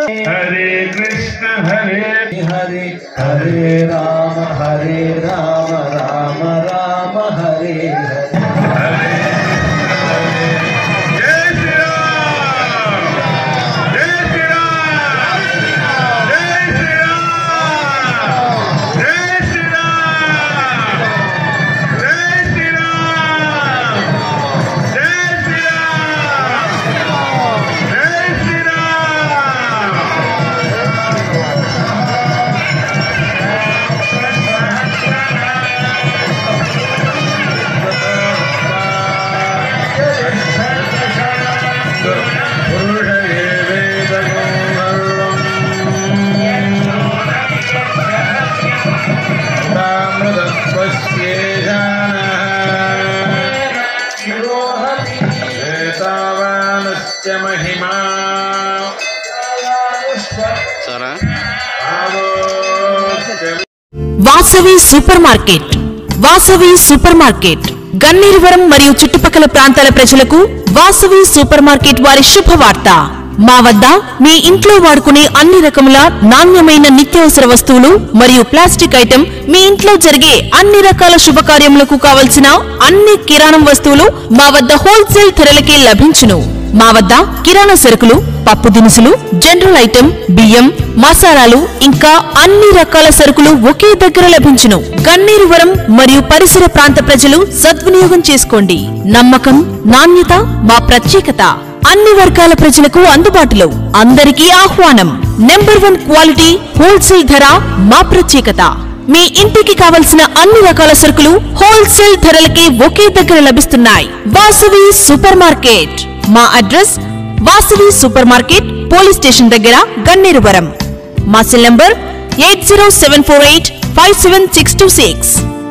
హరే కృష్ణ హరే హరే హరే రామ హరే రామ రామ రామ హరే హరే జై శ్రీరామ్ జై శ్రీరామ్ జై శ్రీరామ్ జై శ్రీరామ్ జై శ్రీరామ్ జై శ్రీరామ్ జై శ్రీరామ్ పురుషయే వేదగో సర్వం ఏతావానస్య మహిమా ఆలోక్య Vasavi super market Vasavi super market Ganneruvaram మరియు చుట్టుపక్కల ప్రాంతాల ప్రజలకు వాసవి సూపర్ మార్కెట్ వారి శుభవార్త మా వద్ద మీ ఇంట్లో వాడుకునే అన్ని రకముల నాణ్యమైన నిత్యావసర వస్తువులు మరియు ప్లాస్టిక్ ఐటెం మీ ఇంట్లో జరిగే అన్ని రకాల శుభకార్యములకు కావలసిన అన్ని కిరాణం వస్తువులు మా వద్ద హోల్సేల్ ధరలకే లభించును మా వద్ద కిరాణా సరుకులు పప్పు దినుసులు జనరల్ ఐటెం బియ్యం మసాలాలు ఇంకా అన్ని రకాల సరుకులు ఒకే దగ్గర లభించును గన్నేరువరం మరియు పరిసర ప్రాంత ప్రజలు సద్వినియోగం చేసుకోండి నమ్మకం నాణ్యత మా ప్రత్యేకత అన్ని వర్గాల ప్రజలకు అందుబాటులో అందరికీ ఆహ్వానం నెంబర్ వన్ క్వాలిటీ హోల్సేల్ ధర మా ప్రత్యేకత మీ ఇంటికి కావలసిన అన్ని రకాల సరుకులు హోల్సేల్ ధరలకే ఒకే దగ్గర లభిస్తున్నాయి వాసవి సూపర్ మార్కెట్ మా address Vasavi super market police station దగ్గర గన్నేరువరం మా cell number eight zero seven four eight five seven six two six